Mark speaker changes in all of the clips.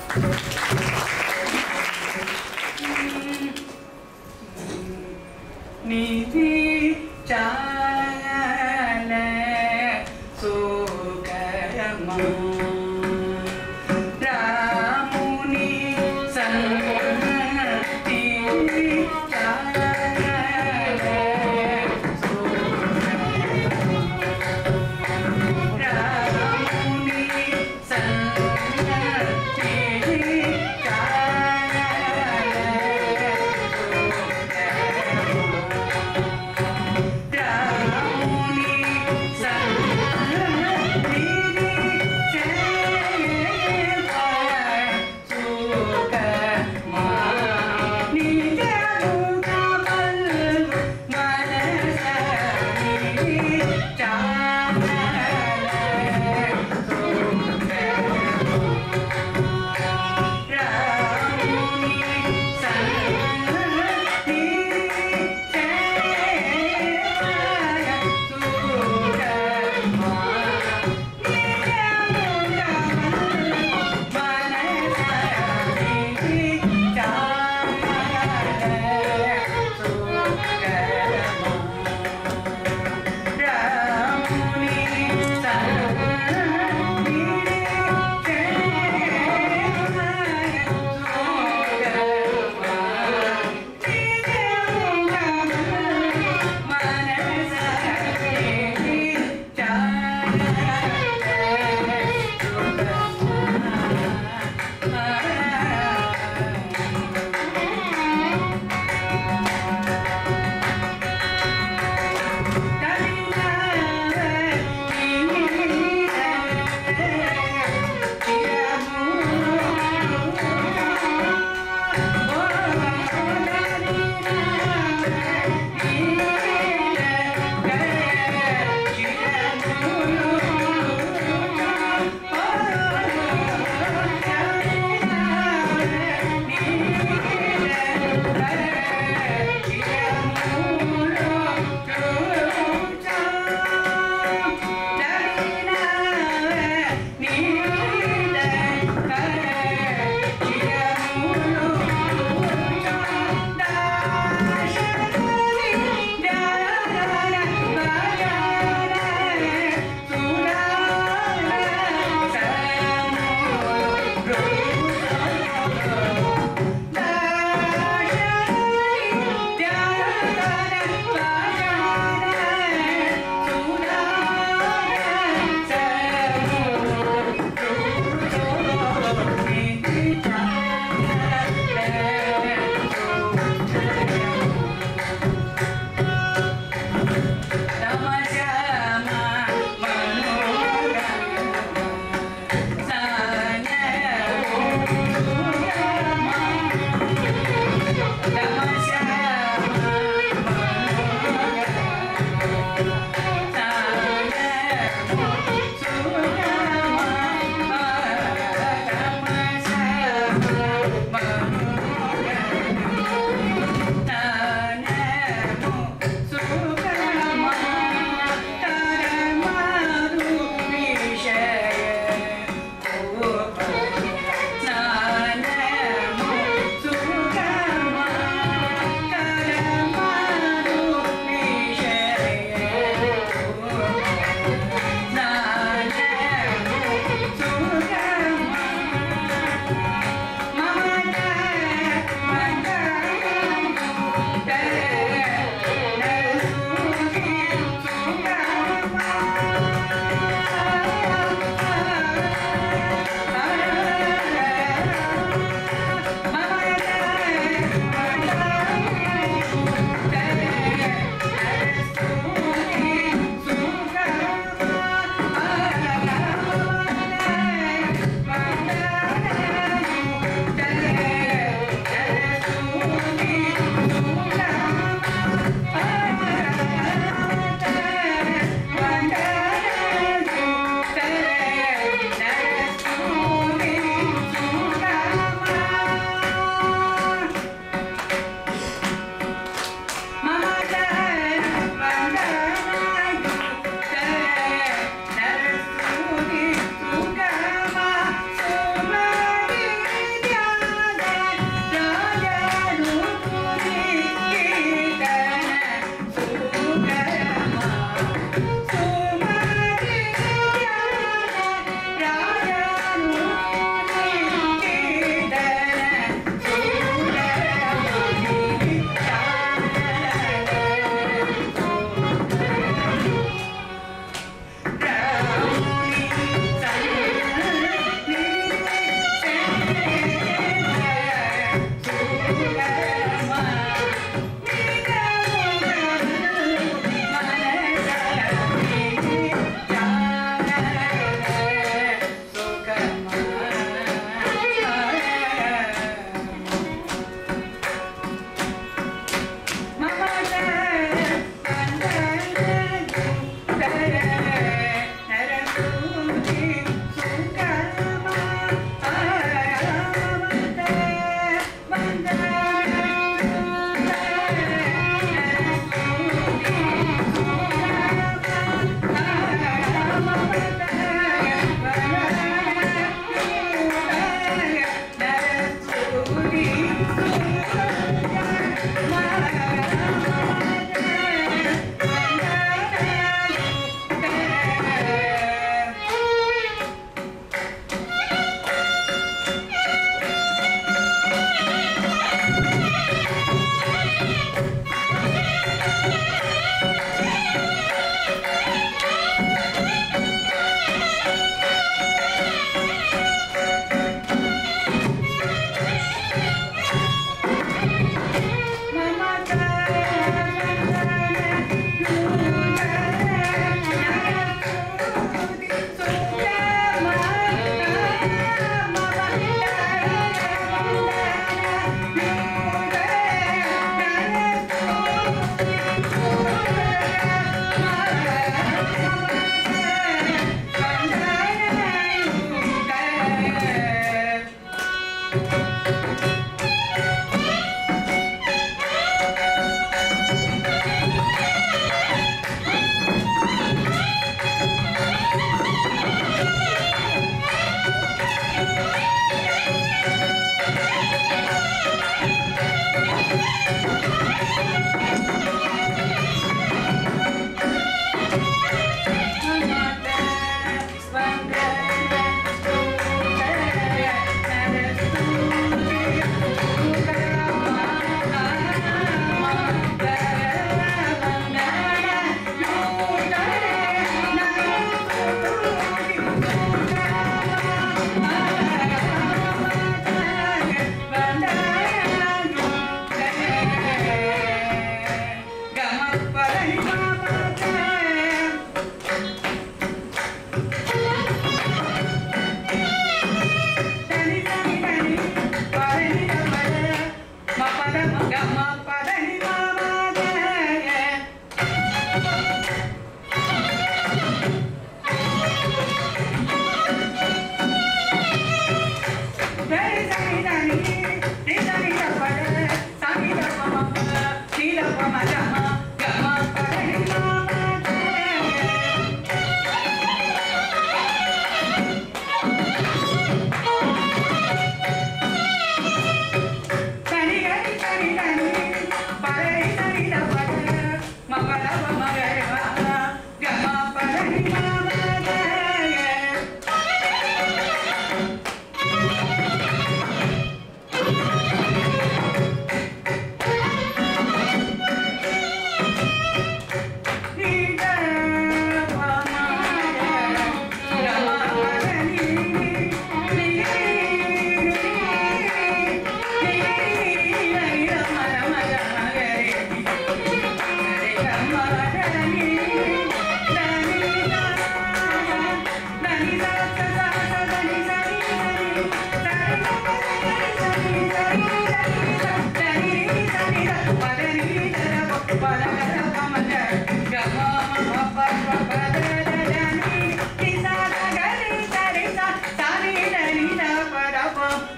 Speaker 1: ನಿಧಿ ಚಾಲ ಸೋಕರಮ ರಾಮುನಿ ಸಂಗತಿ ಚಾಲ ರಾಮುನಿ ಸಂಗತಿ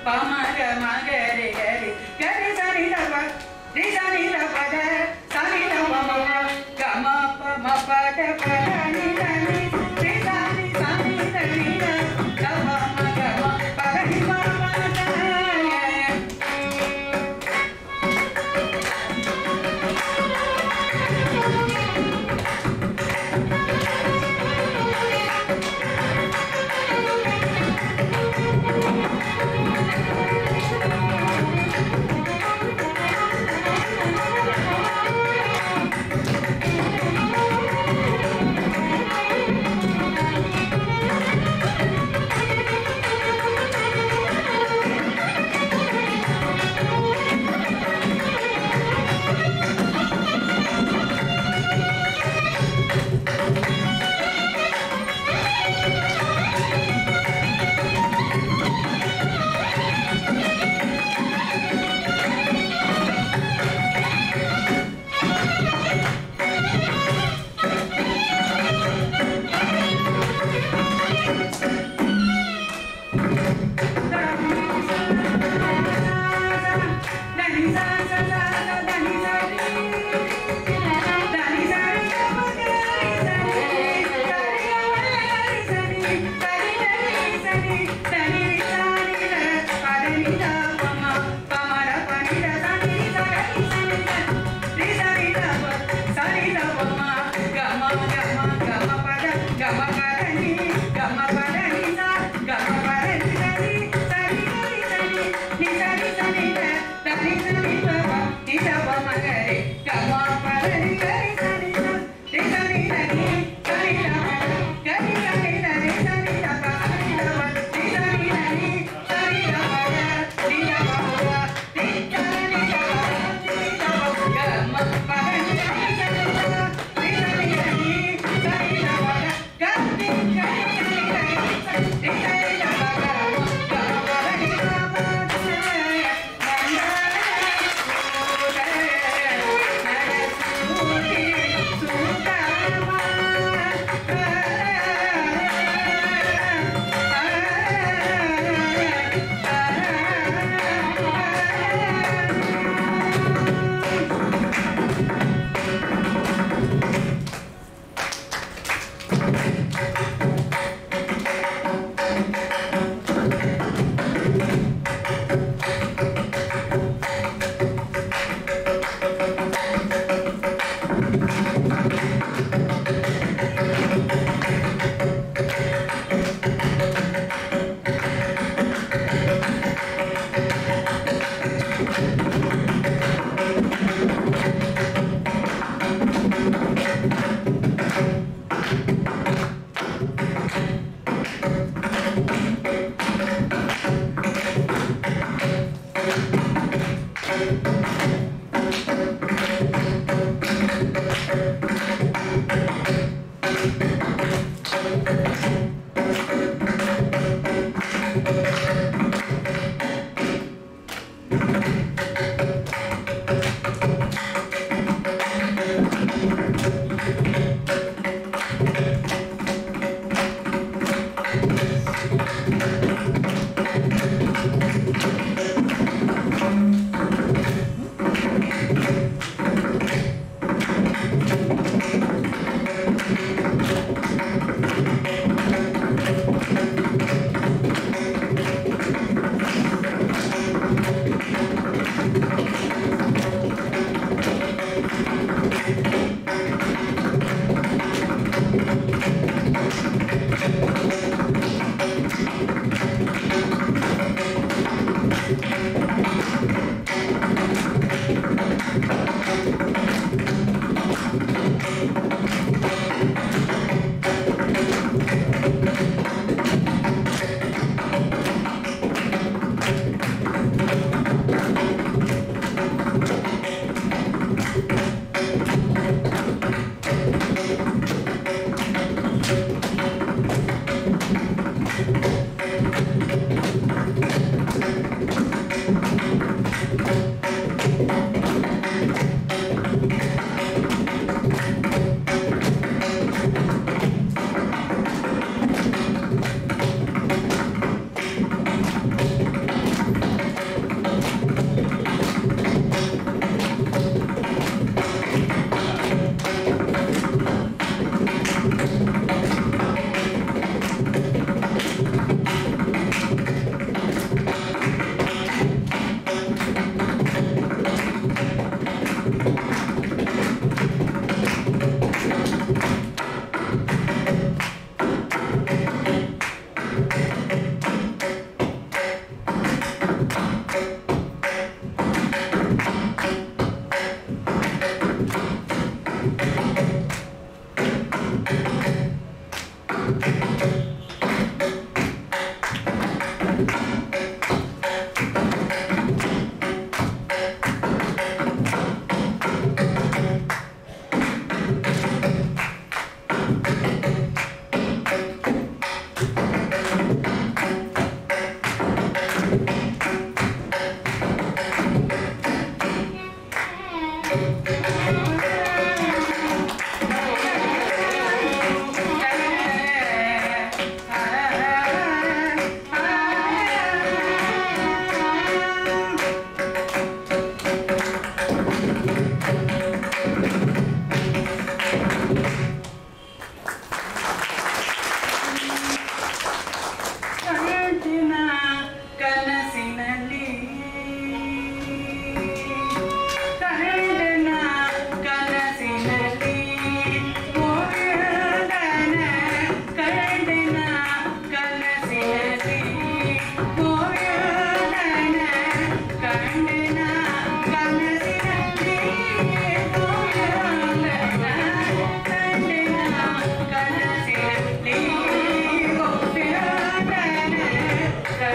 Speaker 1: పమ గమ గరి గరి గరి సని దప రి సని దప ద సని దప మమ గమ పమ పద పద ని దని రి సని సని దని ద గమ మ గమ పద ని మ పద
Speaker 2: ಿ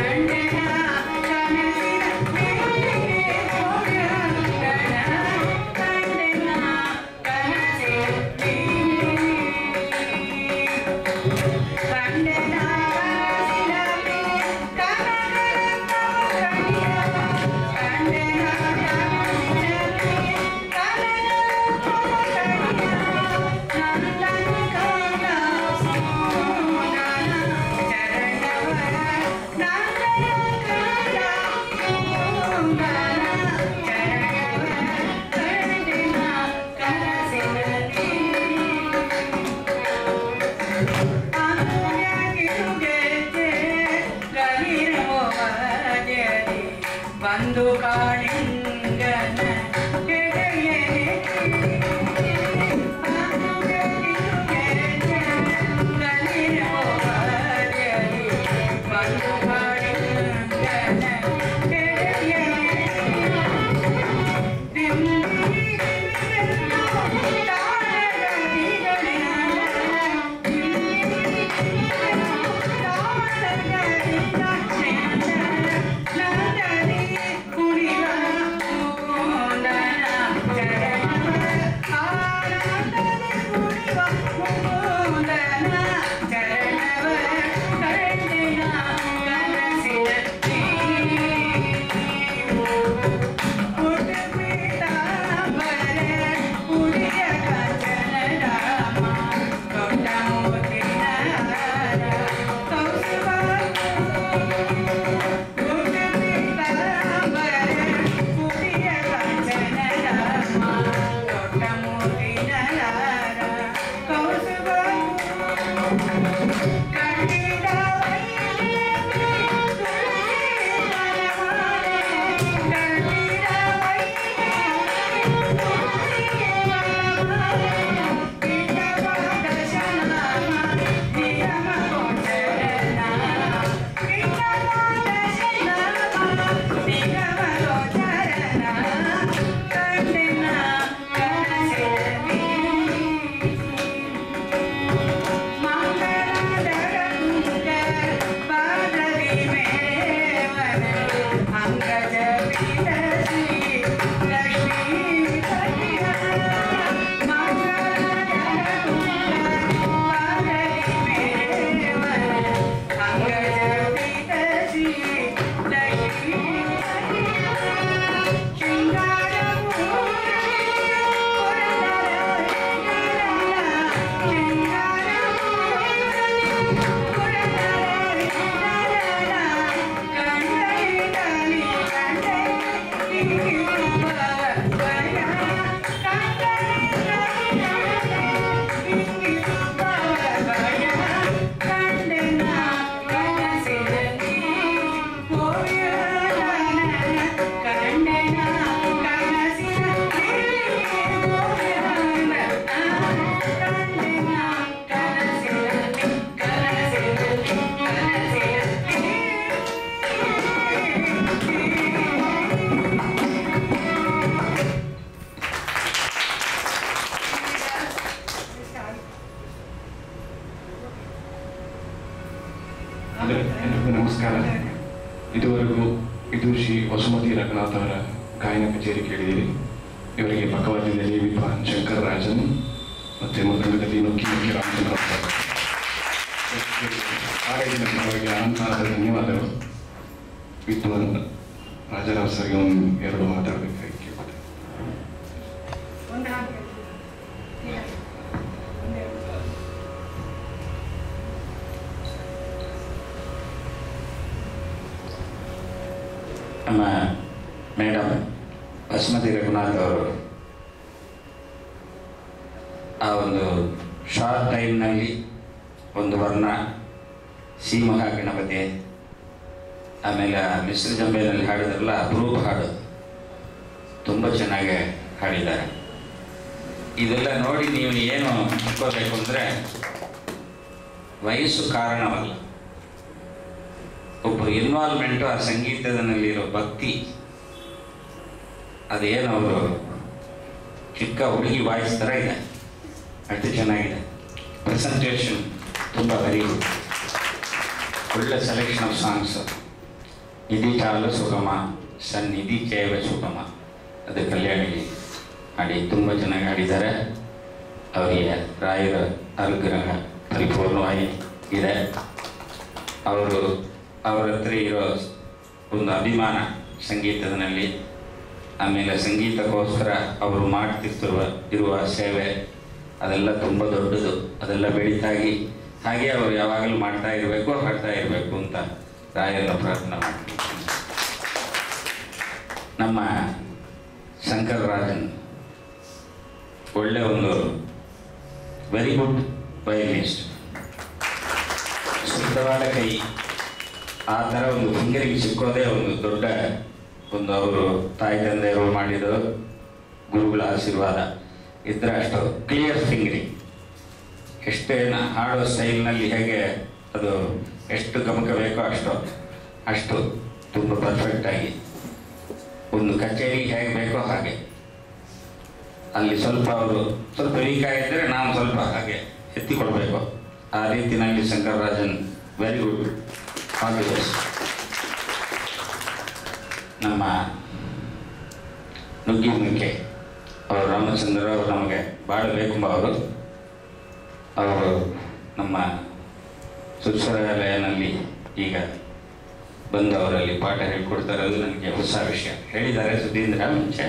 Speaker 1: ಬಂದು ಕಾಳಿಂಗನ ಬಂದು ಕಾಳಿಂಗನ
Speaker 2: ಅಂದರೆ ಎಲ್ರಿಗೂ ನಮಸ್ಕಾರ ಇದುವರೆಗೂ ವಿದುಷಿ ವಸುಮತಿ ರಘುನಾಥ್ ಅವರ ಗಾಯನ ಕಚೇರಿ ಕೇಳಿದಿರಿ ಇವರಿಗೆ ಪಕ್ಕವಾದ್ಯದಲ್ಲಿ ವಿದ್ವಾನ್ ಶಂಕರ್ ರಾಜನ್ ಮತ್ತು ಮೃದಂಗದಲ್ಲಿ ನುಕ್ಕಿ ನುಕ್ಕಿ ರಾಮಚಂದ್ರ ಅವರು. ಕಾಲೇಜಿನ ಪರವಾಗಿ ಅನಂತಾದ ಧನ್ಯವಾದಗಳು ವಿದ್ವಾನ್ ರಾಜರಾವ್ ಸರ್ಗೆ ಒಂದು ಎರಡು ಮಾತಾಡಬೇಕಾಗಿ ಕೇಳ್ಕೊಳ್ತೇನೆ
Speaker 1: ಒಂದು ಹಾಗೆ
Speaker 3: ನಮ್ಮ ಮೇಡಮ್ ಬಸ್ಮತಿ ರಘುನಾಥ್ ಅವರು ಆ ಒಂದು ಶಾರ್ಟ್ ಟೈಮ್ನಲ್ಲಿ ಒಂದು ವರ್ಣ ಸಿ ಮಹಾಗಣಪತಿ ಆಮೇಲೆ ಆ ಮಿಶ್ರ ಜಂಬೆಯಲ್ಲಿ ಹಾಡಿದ್ರಲ್ಲ ಅಪರೂಪ ಹಾಡು ತುಂಬ ಚೆನ್ನಾಗಿ ಹಾಡಿದ್ದಾರೆ ಇದೆಲ್ಲ ನೋಡಿ ನೀವು ಏನು ತಿಳ್ಕೋಬೇಕು ಅಂದರೆ ವಯಸ್ಸು ಕಾರಣವಲ್ಲ ಒಬ್ಬ ಇನ್ವಾಲ್ವ್ಮೆಂಟು ಆ ಸಂಗೀತದಲ್ಲಿರೋ ಭಕ್ತಿ ಅದೇನು ಅವರು ಚಿಕ್ಕ ಹುಡುಗಿ ವಾಯ್ಸ್ ಥರ ಇದೆ ಅಷ್ಟು ಚೆನ್ನಾಗಿದೆ ಪ್ರೆಸೆಂಟೇಷನ್ ತುಂಬ ವೆರಿ ಗುಡ್ ಒಳ್ಳೆ ಸೆಲೆಕ್ಷನ್ ಆಫ್ ಸಾಂಗ್ಸ್ ನಿಧಿ ಚಾಲು ಸುಗಮ ಸನ್ನಿಧಿ ಚೇವ ಸುಗಮ ಅದು ಕಲ್ಯಾಣಿ ಹಾಡಿ ತುಂಬ ಚೆನ್ನಾಗಿ ಹಾಡಿದ್ದಾರೆ ಅವರಿಗೆ ರಾಯರ ಅನುಗ್ರಹ ಪರಿಪೂರ್ಣವಾಗಿ ಇದೆ ಅವರು ಅವರ ಹತ್ರ ಇರೋ ಒಂದು ಅಭಿಮಾನ ಸಂಗೀತದಲ್ಲಿ ಆಮೇಲೆ ಸಂಗೀತಕ್ಕೋಸ್ಕರ ಅವರು ಮಾಡ್ತಿರ್ತಿರುವ ಇರುವ ಸೇವೆ ಅದೆಲ್ಲ ತುಂಬ ದೊಡ್ಡದು ಅದೆಲ್ಲ ಬೆಳೀತಾಗಿ ಹಾಗೆ ಅವರು ಯಾವಾಗಲೂ ಮಾಡ್ತಾ ಇರಬೇಕು ಹಾಡ್ತಾ ಇರಬೇಕು ಅಂತ ರಾಯರ ಪ್ರಾರ್ಥನೆ ಮಾಡ್ತೀನಿ ನಮ್ಮ ಶಂಕರರಾಜನ್ ಒಳ್ಳೆ ಒಂದು ವೆರಿ ಗುಡ್ ವಯಲಿನಿಸ್ಟ್ ಶುದ್ಧವಾದ ಕೈ ಆ ಥರ ಒಂದು ಫಿಂಗರಿಂಗ್ ಸಿಕ್ಕೋದೇ ಒಂದು ದೊಡ್ಡ ಒಂದು ಅವರು ತಾಯಿ ತಂದೆಯವರು ಮಾಡಿರೋ ಗುರುಗಳ ಆಶೀರ್ವಾದ ಇದ್ರೆ ಅಷ್ಟು ಕ್ಲಿಯರ್ ಫಿಂಗರಿಂಗ್ ಎಷ್ಟೇನು ಹಾಡೋ ಸ್ಟೈಲ್ನಲ್ಲಿ ಹೇಗೆ ಅದು ಎಷ್ಟು ಗಮಕ ಬೇಕೋ ಅಷ್ಟು ಅಷ್ಟು ತುಂಬ ಪರ್ಫೆಕ್ಟಾಗಿ ಒಂದು ಕಚೇರಿ ಹೇಗೆ ಬೇಕೋ ಹಾಗೆ ಅಲ್ಲಿ ಸ್ವಲ್ಪ ಅವರು ಸ್ವಲ್ಪ ವೀಕ್ ಆಗಿದ್ದರೆ ನಾವು ಸ್ವಲ್ಪ ಹಾಗೆ ಎತ್ತಿಕೊಡ್ಬೇಕು ಆ ರೀತಿನಲ್ಲಿ Shankararajan very good all the best ನಮ್ಮ ನುಗ್ಗಿ ಮುಖ್ಯ ಅವರು ರಾಮಚಂದ್ರ ಅವರು ನಮಗೆ ಭಾಳ ಬೇಕು ಅವರು ಅವರು ನಮ್ಮ ಸುಶ್ವರಾಲಯನಲ್ಲಿ ಈಗ ಬಂದು ಅವರಲ್ಲಿ ಪಾಠ ಹೇಳ್ಕೊಡ್ತಾರೆ ಅದು ನನಗೆ ಹೊಸ ವಿಷಯ ಹೇಳಿದ್ದಾರೆ ಸುಧೀಂದ್ರ ಮುಂಚೆ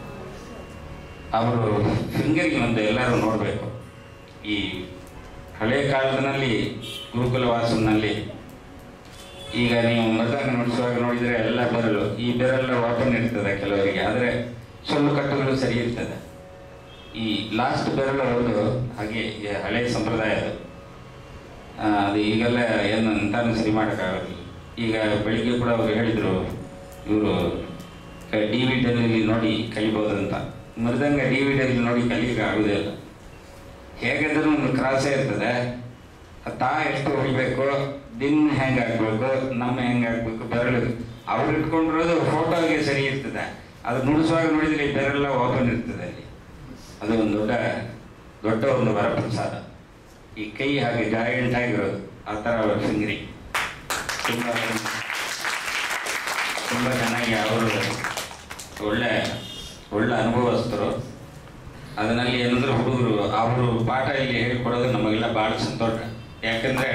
Speaker 3: ಅವರು ಫಿಂಗರಿಂಗ್ ಒಂದು ಎಲ್ಲರೂ ನೋಡಬೇಕು ಈ ಹಳೆ ಕಾಲದಲ್ಲಿ ಗುರುಕುಲ ವಾಸಂನಲ್ಲಿ ಈಗ ನೀವು ಮೃದಂಗ ನುಡಿಸುವಾಗ ನೋಡಿದರೆ ಎಲ್ಲ ಬೆರಳು ಈ ಬೆರಳೆಲ್ಲ ಓಪನ್ ಇರ್ತದೆ ಕೆಲವರಿಗೆ ಆದರೆ ಸೊಳ್ಳು ಕಟ್ಟುಗಳು ಸರಿ ಇರ್ತದೆ ಈ ಲಾಸ್ಟ್ ಬೆರಳು ಅವ್ರದ್ದು ಹಾಗೆ ಈ ಹಳೆ ಸಂಪ್ರದಾಯ ಅದು ಆ, ಅದು ಈಗೆಲ್ಲ ಏನು ಅಂತಾನು ಸರಿ ಮಾಡೋಕ್ಕಾಗೋದಿಲ್ಲ ಈಗ ಬೆಳಿಗ್ಗೆ ಕೂಡ ಅವರು ಹೇಳಿದರು ಇವರು ಡಿ ವಿ ಡಿಯಲ್ಲಿ ನೋಡಿ ಕಲಿಬೋದಂತ ಮೃದಂಗ ಡಿ ವಿ ಡಿಯಲ್ಲಿ ನೋಡಿ ಕಲಿಯಕ್ಕೆ ಆಗೋದೇ ಇಲ್ಲ ಹೇಗಿದ್ರೂ ಒಂದು ಕ್ರಾಸೇ ಇರ್ತದೆ ಆ ತಾ ಎಷ್ಟು ಹೊಡಿಬೇಕು ದಿನ ಹೆಂಗೆ ಹಾಕ್ಬೇಕು ನಮ್ಮ ಹೆಂಗೆ ಹಾಕ್ಬೇಕು ಬೆರಳು ಅವ್ರು ಇಟ್ಕೊಂಡಿರೋದು ಫೋಟೋಗೆ ಸರಿ ಇರ್ತದೆ ಅದು ನುಡಿಸುವಾಗ ನೋಡಿದ್ರೆ ಈ ಬೆರಳೆಲ್ಲ ಓಪನ್ ಇರ್ತದೆ ಅಲ್ಲಿ ಅದು ಒಂದು ದೊಡ್ಡ ದೊಡ್ಡ ಒಂದು ವರಪ್ರಸಾದ ಈ ಕೈ ಹಾಗೆ ಜಾಯಿಂಟ್ ಆಗಿರೋದು ಆ ಥರ ಅವರ ಫಿಂಗರಿಂಗ್ ತುಂಬ ತುಂಬ ಚೆನ್ನಾಗಿ ಅವರು ಒಳ್ಳೆ ಒಳ್ಳೆ ಅನುಭವಸ್ಥರು ಅದರಲ್ಲಿ ಏನಂದ್ರೆ ಹುಡುಗರು ಅವರು ಪಾಠ ಇಲ್ಲಿ ಹೇಳ್ಕೊಡೋದು ನಮಗೆಲ್ಲ ಭಾಳ ಸಂತೋಷ ಯಾಕಂದ್ರೆ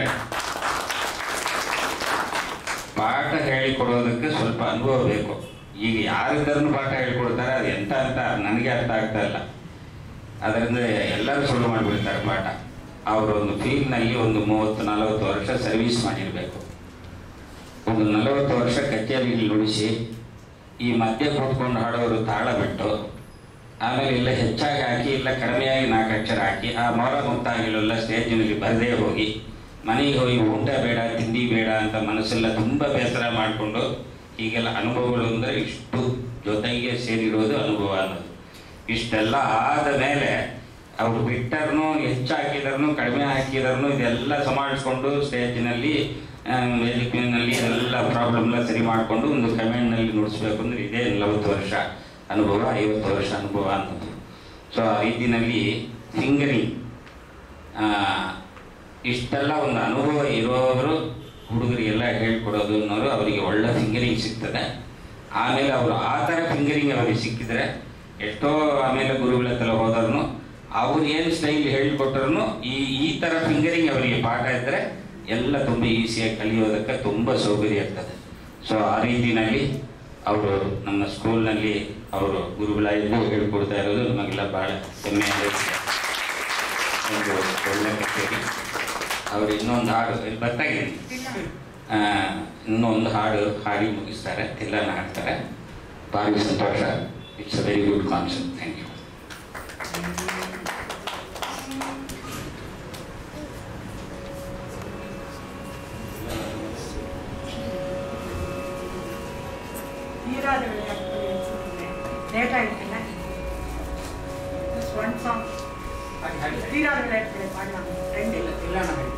Speaker 3: ಪಾಠ ಹೇಳಿಕೊಡೋದಕ್ಕೆ ಸ್ವಲ್ಪ ಅನುಭವ ಬೇಕು ಈಗ ಯಾರಿದ್ದರನ್ನು ಪಾಠ ಹೇಳ್ಕೊಡ್ತಾರೆ ಅದು ಎಂತ ಅಂತ ನನಗೆ ಅರ್ಥ ಆಗ್ತಾ ಇಲ್ಲ ಅದರಿಂದ ಎಲ್ಲರೂ ಸುಳ್ಳು ಮಾಡಿಬಿಡ್ತಾರೆ ಪಾಠ ಅವರು ಒಂದು ಫೀಲ್ಡ್ನಲ್ಲಿ ಒಂದು ಮೂವತ್ತು ನಲವತ್ತು ವರ್ಷ ಸರ್ವಿಸ್ ಮಾಡಿರಬೇಕು ಒಂದು ನಲವತ್ತು ವರ್ಷ ಕಚೇರಿಯಲ್ಲಿ ನುಡಿಸಿ ಈ ಮಧ್ಯೆ ಕೂತ್ಕೊಂಡು ಹಾಡೋರು ತಾಳ ಬಿಟ್ಟು ಆಮೇಲೆ ಇಲ್ಲ ಹೆಚ್ಚಾಗಿ ಹಾಕಿ ಇಲ್ಲ ಕಡಿಮೆಯಾಗಿ ನಾಲ್ಕು ಅಕ್ಷರ ಹಾಕಿ ಆ ಮೊರ ಮುತ್ತಾಗಿಲೆಲ್ಲ ಸ್ಟೇಜಿನಲ್ಲಿ ಬರದೇ ಹೋಗಿ ಮನೆಗೆ ಹೋಗಿ ಊಟ ಬೇಡ ತಿಂಡಿ ಬೇಡ ಅಂತ ಮನಸ್ಸೆಲ್ಲ ತುಂಬ ಬೇಸರ ಮಾಡಿಕೊಂಡು ಹೀಗೆಲ್ಲ ಅನುಭವಗಳು ಅಂದರೆ ಇಷ್ಟು ಜೊತೆಗೆ ಸೇರಿರೋದು ಅನುಭವ ಅನ್ನೋದು ಇಷ್ಟೆಲ್ಲ ಆದ ಮೇಲೆ ಅವರು ಬಿಟ್ಟರ್ನು ಹೆಚ್ಚು ಹಾಕಿದ್ರೂ ಕಡಿಮೆ ಹಾಕಿದ್ರೂ ಇದೆಲ್ಲ ಸಮಾಳಿಸ್ಕೊಂಡು ಸ್ಟೇಜಿನಲ್ಲಿ ವೇದಿಕೆಯಲ್ಲಿ ಇದೆಲ್ಲ ಪ್ರಾಬ್ಲಮ್ನ ಸರಿ ಮಾಡಿಕೊಂಡು ಒಂದು ಕಮೆಂಟ್ನಲ್ಲಿ ನುಡಿಸ್ಬೇಕು ಅಂದ್ರೆ ಇದೇ ನಲವತ್ತು ವರ್ಷ ಅನುಭವ ಐವತ್ತು ವರ್ಷ ಅನುಭವ ಅನ್ನೋದು ಸೊ ಆ ರೀತಿಯಲ್ಲಿ ಫಿಂಗರಿಂಗ್ ಇಷ್ಟೆಲ್ಲ ಒಂದು ಅನುಭವ ಇರೋರು ಹುಡುಗರಿಗೆಲ್ಲ ಹೇಳ್ಕೊಡೋದು ಅನ್ನೋರು ಅವರಿಗೆ ಒಳ್ಳೆ ಫಿಂಗರಿಂಗ್ ಸಿಗ್ತದೆ ಆಮೇಲೆ ಅವರು ಆ ಥರ ಫಿಂಗರಿಂಗ್ ಅವರಿಗೆ ಸಿಕ್ಕಿದ್ರೆ ಎಷ್ಟೋ ಆಮೇಲೆ ಗುರುಗಳ ಹತ್ರ ಹೋದ್ರು ಅವ್ರು ಏನು ಸ್ಟೈಲ್ ಹೇಳಿಕೊಟ್ರು ಈ ಈ ಥರ ಫಿಂಗರಿಂಗ್ ಅವರಿಗೆ ಪಾಠ ಇದ್ದರೆ ಎಲ್ಲ ತುಂಬ ಈಸಿಯಾಗಿ ಕಲಿಯೋದಕ್ಕೆ ತುಂಬ ಸೌಕರ್ಯ ಇರ್ತದೆ ಸೊ ಆ ರೀತಿನಲ್ಲಿ ಅವರು ನಮ್ಮ ಸ್ಕೂಲ್ನಲ್ಲಿ ಅವರು ಗುರುಗಳಾಗಿದ್ದು ಹೇಳ್ಕೊಡ್ತಾ ಇರೋದು ನಮಗೆಲ್ಲ ಭಾಳ ಹೆಮ್ಮೆಯಾದ ವಿಷಯ. ಒಂದು ಒಳ್ಳೆ ಕಚೇರಿ ಅವರು ಇನ್ನೊಂದು ಹಾಡು ಇಲ್ಲಿ ಬರ್ತಾ ಇದ್ದೀನಿ ಆ, ಇನ್ನೊಂದು ಹಾಡು ಹಾಡಿ ಮುಗಿಸ್ತಾರೆ ಎಲ್ಲನ ಹಾಡ್ತಾರೆ ಭಾರಿ ಸಂತೋಷ it's a very good concept thank you
Speaker 1: ನೀರಾದ ಲೇಟ್ ಆಯ್ತಲ್ಲ ಒನ್ ಸಾಂಗ್ ತೀರಾದ ಲೇಟ್ ಮಾಡலாம் ரெண்டு
Speaker 4: ಇಲ್ಲ ಇಲ್ಲ